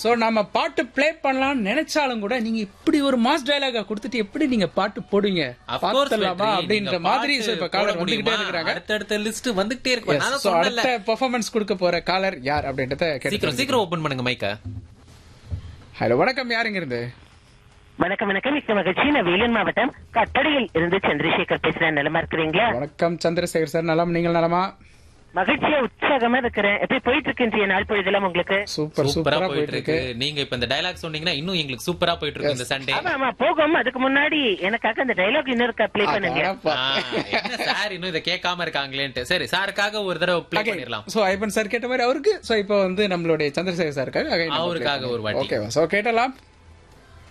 So நம்ம பாட்டு play பண்ணலாம்னு நினைச்சாலும் கூட நீங்க இப்படி ஒரு மாஸ் டயலாக கொடுத்துட்டு எப்படி நீங்க பாட்டு போடுவீங்க Of course, பார்த்தலாமா வெற்றி. அப்படின்ற நீங்க மாதிரி பாட்டு so இப்ப போட காலர் வந்துகிட்டே முடியுமா? இருக்கிறாங்க அடுத்தடுத்த லிஸ்ட் வந்துகிட்டே இருக்கும் நான் தான் சோ சொன்னேன்ல. அடுத்த பெர்ஃபார்மன்ஸ் கொடுக்க போற காலர் யார் அப்படின்றத சீக்கிரம் கேட்டு சீக்கிரம் ஓபன் பண்ணுங்க மைக்க ஹலோ வணக்கம் யாருங்க இருந்து வணக்கம் வணக்கம் மிக்க மகிழ்ச்சி நான் வேலூர் மாவட்டம் கட்டடையில் இருந்து சந்திரசேகர் பேசுறேன் நலமா இருக்கிறீங்களா வணக்கம் சந்திரசேகர் சார் நலம் நீங்கள் நலமா மகிழ்ச்சியா உற்சாகமா இருக்கிறேன் எப்படி போயிட்டு இருக்கு இன்றைய நாள் பொழுதெல்லாம் உங்களுக்கு சூப்பர் சூப்பரா சூப்பரா போயிட்டு இருக்கு நீங்க இப்ப இந்த டயலாக் சொன்னீங்கன்னா இன்னும் எங்களுக்கு சூப்பரா போயிட்டு இருக்கு இந்த சண்டே ஆமா ஆமா போகும் அதுக்கு முன்னாடி எனக்காக அந்த டைலாக் இன்னொரு ப்ளே பண்ணுங்க அடப்பா. என்ன சார் இன்னும் இதை கேட்காம இருக்காங்களேன்ட்டு சரி சாருக்காக ஒரு தடவை ப்ளே Okay. பண்ணிடலாம் So, ஐபன் சார் கேட்ட மாதிரி அவருக்கு சோ இப்போ வந்து நம்மளுடைய சந்திரசேகர் சாருக்காக again நம்ம அவருக்காக play ஒரு வாட்டி. ஓகேவா சோ கேட்டலாம்